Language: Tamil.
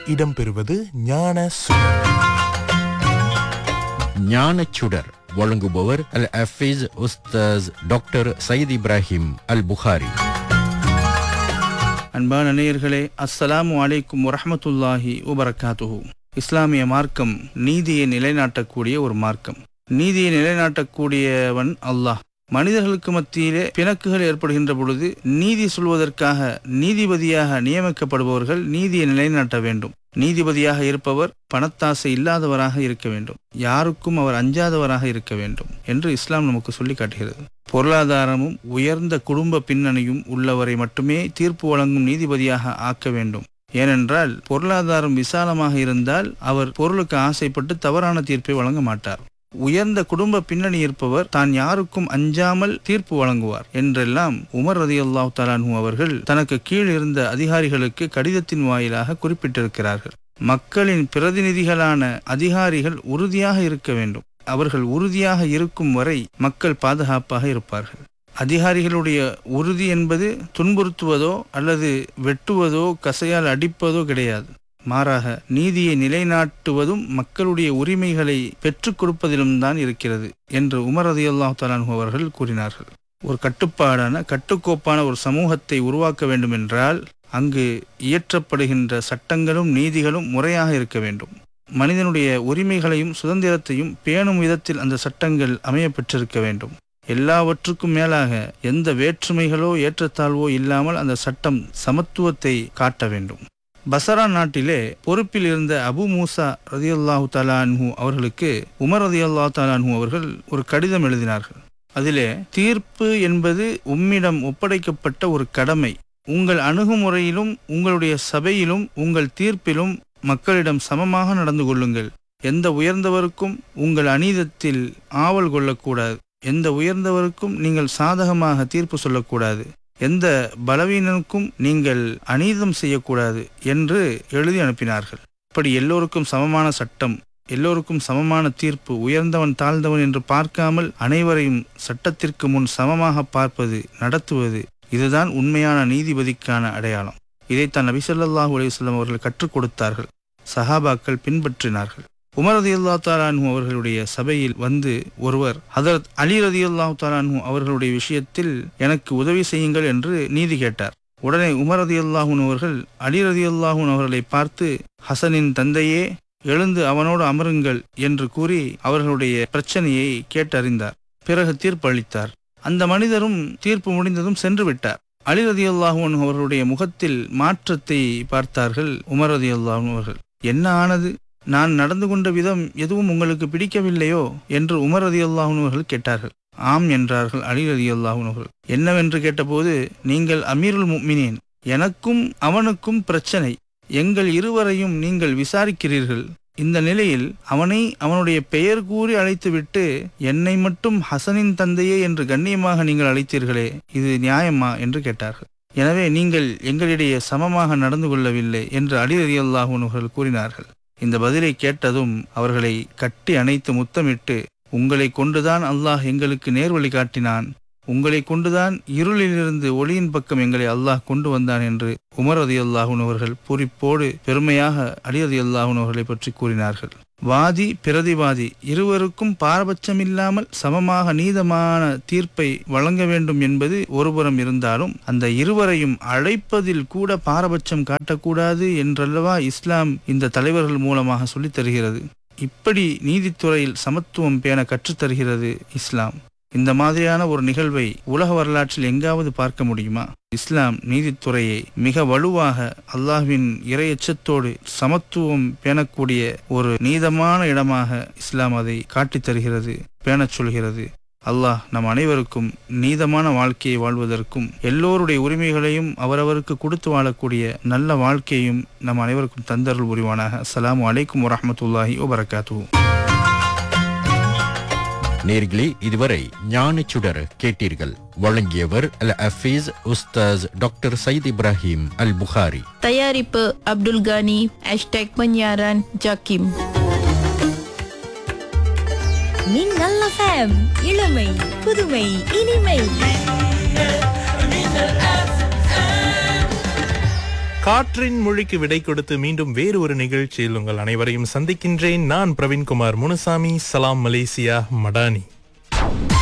இடம்பெறுவது ஞான சுடர் ஞானச்சுடர் வழங்குபவர் அல் அஃபீஸ் உஸ்தாஸ் டாக்டர் சயீத் இப்ராஹிம் அல் புகாரி அன்பான நேயர்களே அஸ்ஸலாமு அலைக்கும் வரஹ்மத்துல்லாஹி வபரகாத்துஹு இஸ்லாமிய மார்க்கம் நீதியை நிலைநாட்டக்கூடிய ஒரு மார்க்கம் நீதியை நிலைநாட்டக்கூடியவன் அல்லாஹ் மனிதர்களுக்கு மத்தியிலே பிணக்குகள் ஏற்படுகின்ற பொழுது நீதி சொல்வதற்காக நீதிபதியாக நியமிக்கப்படுபவர்கள் நீதியை நிலைநாட்ட வேண்டும் நீதிபதியாக இருப்பவர் பணத்தாசை இல்லாதவராக இருக்க வேண்டும் யாருக்கும் அவர் அஞ்சாதவராக இருக்க வேண்டும் என்று இஸ்லாம் நமக்கு சொல்லி காட்டுகிறது பொருளாதாரமும் உயர்ந்த குடும்ப பின்னணியும் உள்ளவரை மட்டுமே தீர்ப்பு வழங்கும் நீதிபதியாக ஆக்க வேண்டும் ஏனென்றால் பொருளாதாரம் விசாலமாக இருந்தால் அவர் பொருளுக்கு ஆசைப்பட்டு தவறான தீர்ப்பை வழங்க மாட்டார் உயர்ந்த குடும்ப பின்னணி இருப்பவர் தான் யாருக்கும் அஞ்சாமல் தீர்ப்பு வழங்குவார் என்றெல்லாம் உமர் ரதி அல்லாஹ் தலான்ஹூ அவர்கள் தனக்கு கீழ் இருந்த அதிகாரிகளுக்கு கடிதத்தின் வாயிலாக குறிப்பிட்டிருக்கிறார்கள் மக்களின் பிரதிநிதிகளான அதிகாரிகள் உறுதியாக இருக்க வேண்டும் அவர்கள் உறுதியாக இருக்கும் வரை மக்கள் பாதுகாப்பாக இருப்பார்கள் அதிகாரிகளுடைய உறுதி என்பது துன்புறுத்துவதோ அல்லது வெட்டுவதோ கசையால் அடிப்பதோ கிடையாது மாறாக நீதியை நிலைநாட்டுவதும் மக்களுடைய உரிமைகளை பெற்றுக் கொடுப்பதிலும் தான் இருக்கிறது என்று உமர் ரதி அல்லாஹ் தலான்ஹு அவர்கள் கூறினார்கள் ஒரு கட்டுப்பாடான கட்டுக்கோப்பான ஒரு சமூகத்தை உருவாக்க வேண்டுமென்றால் அங்கு இயற்றப்படுகின்ற சட்டங்களும் நீதிகளும் முறையாக இருக்க வேண்டும் மனிதனுடைய உரிமைகளையும் சுதந்திரத்தையும் பேணும் விதத்தில் அந்த சட்டங்கள் அமைய பெற்றிருக்க வேண்டும் எல்லாவற்றுக்கும் மேலாக எந்த வேற்றுமைகளோ ஏற்றத்தாழ்வோ இல்லாமல் அந்த சட்டம் சமத்துவத்தை காட்ட வேண்டும் பசரா நாட்டிலே பொறுப்பில் இருந்த அபு மூசா ரதியுல்லாஹு தலான்ஹூ அவர்களுக்கு உமர் ரதியுல்லாஹு தலான்ஹூ அவர்கள் ஒரு கடிதம் எழுதினார்கள் அதிலே தீர்ப்பு என்பது உம்மிடம் ஒப்படைக்கப்பட்ட ஒரு கடமை உங்கள் அணுகுமுறையிலும் உங்களுடைய சபையிலும் உங்கள் தீர்ப்பிலும் மக்களிடம் சமமாக நடந்து கொள்ளுங்கள் எந்த உயர்ந்தவருக்கும் உங்கள் அநீதத்தில் ஆவல் கொள்ளக்கூடாது எந்த உயர்ந்தவருக்கும் நீங்கள் சாதகமாக தீர்ப்பு சொல்லக்கூடாது எந்த பலவீனனுக்கும் நீங்கள் அநீதம் செய்யக்கூடாது என்று எழுதி அனுப்பினார்கள் இப்படி எல்லோருக்கும் சமமான சட்டம் எல்லோருக்கும் சமமான தீர்ப்பு உயர்ந்தவன் தாழ்ந்தவன் என்று பார்க்காமல் அனைவரையும் சட்டத்திற்கு முன் சமமாக பார்ப்பது நடத்துவது இதுதான் உண்மையான நீதிபதிக்கான அடையாளம் இதைத்தான் நபிசல்லாஹூ அலையுஸ்லாம் அவர்கள் கற்றுக் கொடுத்தார்கள் சஹாபாக்கள் பின்பற்றினார்கள் உமர் ரதி அல்லா தாலானு அவர்களுடைய சபையில் வந்து ஒருவர் ஹதரத் அலி ரதி அல்லாஹு தாலானு அவர்களுடைய விஷயத்தில் எனக்கு உதவி செய்யுங்கள் என்று நீதி கேட்டார் உடனே உமர் ரதி அல்லாஹூன் அவர்கள் அலி ரதி அல்லாஹூன் அவர்களை பார்த்து ஹசனின் தந்தையே எழுந்து அவனோடு அமருங்கள் என்று கூறி அவர்களுடைய பிரச்சனையை கேட்டறிந்தார் பிறகு தீர்ப்பு அளித்தார் அந்த மனிதரும் தீர்ப்பு முடிந்ததும் சென்று விட்டார் அலி ரதி அல்லாஹூன் அவர்களுடைய முகத்தில் மாற்றத்தை பார்த்தார்கள் உமர் ரதி அல்லாஹூன் அவர்கள் என்ன ஆனது நான் நடந்து கொண்ட விதம் எதுவும் உங்களுக்கு பிடிக்கவில்லையோ என்று உமர் ரதி அல்லாஹூன் அவர்கள் கேட்டார்கள் ஆம் என்றார்கள் அலி ரதி அல்லாஹூன் அவர்கள் என்னவென்று கேட்டபோது நீங்கள் அமீருல் முக்மினேன் எனக்கும் அவனுக்கும் பிரச்சனை எங்கள் இருவரையும் நீங்கள் விசாரிக்கிறீர்கள் இந்த நிலையில் அவனை அவனுடைய பெயர் கூறி அழைத்துவிட்டு என்னை மட்டும் ஹசனின் தந்தையே என்று கண்ணியமாக நீங்கள் அழைத்தீர்களே இது நியாயமா என்று கேட்டார்கள் எனவே நீங்கள் எங்களிடையே சமமாக நடந்து கொள்ளவில்லை என்று அலி ரதி அல்லாஹூன் அவர்கள் கூறினார்கள் இந்த பதிலை கேட்டதும் அவர்களை கட்டி அணைத்து முத்தமிட்டு உங்களை கொண்டுதான் அல்லாஹ் எங்களுக்கு நேர்வழி காட்டினான் உங்களை கொண்டுதான் இருளிலிருந்து ஒளியின் பக்கம் எங்களை அல்லாஹ் கொண்டு வந்தான் என்று உமர் அதி அல்லாஹூன் அவர்கள் பூரிப்போடு பெருமையாக அலி அதி அல்லாஹூன் அவர்களை பற்றி கூறினார்கள் வாதி பிரதிவாதி இருவருக்கும் பாரபட்சமில்லாமல் சமமாக நீதமான தீர்ப்பை வழங்க வேண்டும் என்பது ஒருபுறம் இருந்தாலும் அந்த இருவரையும் அழைப்பதில் கூட பாரபட்சம் காட்டக்கூடாது என்றல்லவா இஸ்லாம் இந்த தலைவர்கள் மூலமாக சொல்லித் தருகிறது இப்படி நீதித்துறையில் சமத்துவம் பேண கற்றுத்தருகிறது இஸ்லாம் இந்த மாதிரியான ஒரு நிகழ்வை உலக வரலாற்றில் எங்காவது பார்க்க முடியுமா இஸ்லாம் நீதித்துறையை மிக வலுவாக அல்லாஹ்வின் இரையச்சத்தோடு சமத்துவம் பேணக்கூடிய ஒரு நீதமான இடமாக இஸ்லாம் அதை காட்டித் தருகிறது பேணச் சொல்கிறது அல்லாஹ் நம் அனைவருக்கும் நீதமான வாழ்க்கையை வாழ்வதற்கும் எல்லோருடைய உரிமைகளையும் அவரவருக்கு கொடுத்து வாழக்கூடிய நல்ல வாழ்க்கையும் நம் அனைவருக்கும் தந்தருள் புரிவானாக அஸ்ஸலாமு அலைக்கும் வரஹமத்துல்லாஹி வபரகாத்து நேர்களே இதுவரை ஞானச்சுடர் கேட்டீர்கள் வழங்கியவர் அல் அஃபீஸ் உஸ்தாஸ் டாக்டர் சயீத் இப்ராஹிம் அல் புகாரி தயாரிப்பு அப்துல் கானி ஹேஷ்டேக் பன்யாரான் ஜாக்கிம் மின்னல் எஃப்எம் இளமை புதுமை இனிமை காற்றின் மொழிக்கு விடை கொடுத்து மீண்டும் வேறு ஒரு நிகழ்ச்சியில் உங்கள் அனைவரையும் சந்திக்கின்றேன் நான் பிரவீன்குமார் முனுசாமி சலாம் மலேசியா மடானி